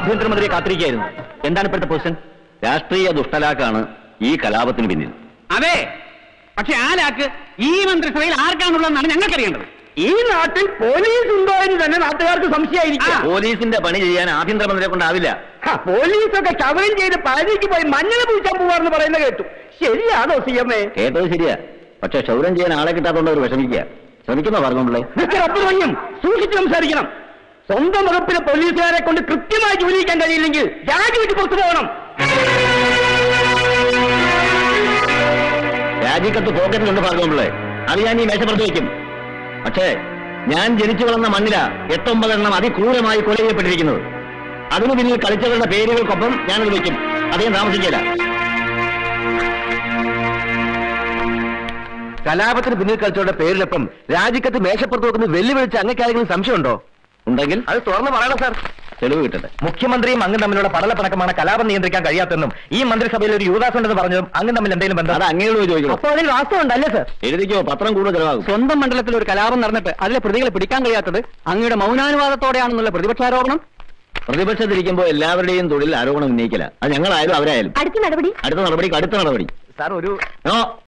ആഭ്യന്തരമന്ത്രിയെ കാത്തിരിക്കുകയായിരുന്നു എന്താണ് ഇപ്പോഴത്തെ പൊസിഷൻ രാഷ്ട്രീയ ദുഷ്ടലാക്കാണ് ഈ കലാപത്തിന് പിന്നിൽ അതെ പക്ഷെ ആ ലാക്ക് ഈ മന്ത്രിസഭയിൽ ആർക്കാണുള്ളതെന്നാണ് ഞങ്ങൾക്കറിയേണ്ടത് ഈ നാട്ടിൽ പോലീസ് ഉണ്ടോ എന്ന് തന്നെ നാട്ടുകാർക്ക് സംശയമായിരിക്കും പോലീസിന്റെ പണി ചെയ്യാൻ ആഭ്യന്തരമന്ത്രിയെ കൊണ്ടാവില്ല പോലീസൊക്കെ കവറിങ് ചെയ്ത് പഴനിക്ക് പോയി മഞ്ഞൾ പൂച്ചാൻ പോവാന്ന് പറയുന്ന കേട്ടു ശരിയാണോ സി എം എ കേട്ടത് ശരിയാ പക്ഷെ ക്ഷൗരം ചെയ്യാൻ ആളെ കിട്ടാത്തതുകൊണ്ട് അവർ വിഷമിക്കുക ശ്രമിക്കുന്നോ പറഞ്ഞോളേ മിസ്റ്റർ അബ്ദുറഹിം സൂക്ഷിച്ച് സംസാരിക്കണം സ്വന്തം വകുപ്പിലെ പോലീസുകാരെ കൊണ്ട് കൃത്യമായി ജോലി ചെയ്യാൻ കഴിയില്ലെങ്കിൽ രാജിവെച്ച് പുറത്തു പോകണം രാജിക്കത്ത് പോക്കറ്റിലുണ്ട് പറഞ്ഞോളേ അത് ഞാൻ ഈ മേശപ്പുറത്ത് വയ്ക്കും പക്ഷേ ഞാൻ ജനിച്ചു വളർന്ന മണ്ണില എട്ടൊമ്പതെണ്ണം അതിക്രൂരമായി കൊല ചെയ്യപ്പെട്ടിരിക്കുന്നത് അതിനു പിന്നിൽ കളിച്ചവരുടെ പേരുകൾക്കൊപ്പം ഞാനത് വയ്ക്കും അധികം താമസിക്കില്ല കലാപത്തിന് പിന്നിൽ കളിച്ചവരുടെ പേരിലൊപ്പം രാജിക്കത്ത് മേശപ്പുറത്ത് വെക്കുന്ന വെല്ലുവിളിച്ച് അങ്ങക്കാരെങ്കിലും സംശയമുണ്ടോ ഉണ്ടെങ്കിൽ അത് തുറന്ന് പറയണം സാർ തെളിവ് കിട്ടട്ടെ മുഖ്യമന്ത്രിയും അങ്ങും തമ്മിലുള്ള പടലപ്പണക്കമാണ് കലാപം നിയന്ത്രിക്കാൻ കഴിയാത്തെന്നും ഈ മന്ത്രിസഭയിൽ ഒരു യുവദാസ് ഉണ്ടെന്ന് പറഞ്ഞതും അങ്ങും തമ്മിൽ എന്തെങ്കിലും ബന്ധം അത് അങ്ങനെയുള്ള ചോദിക്കണം അപ്പൊ അതിൽ വാസ്തവമുണ്ടല്ലേ സർ എഴുതിക്കോ പത്രം കൂടുതൽ ചെലവാകും സ്വന്തം മണ്ഡലത്തിൽ ഒരു കലാപം നടന്നിട്ട് അതിലെ പ്രതികളെ പിടിക്കാൻ കഴിയാത്തത് അങ്ങയുടെ മൗനാനുവാദത്തോടെയാണെന്നുള്ള പ്രതിപക്ഷാരോപണം പ്രതിപക്ഷത്തിരിക്കുമ്പോൾ എല്ലാവരുടെയും തൊഴിൽ ആരോപണം ഉന്നയിക്കില്ല അത് ഞങ്ങളായാലും അവരായാലും അടുത്ത നടപടി അടുത്ത നടപടിക്ക് അടുത്ത നടപടി സാർ ഒരു നോ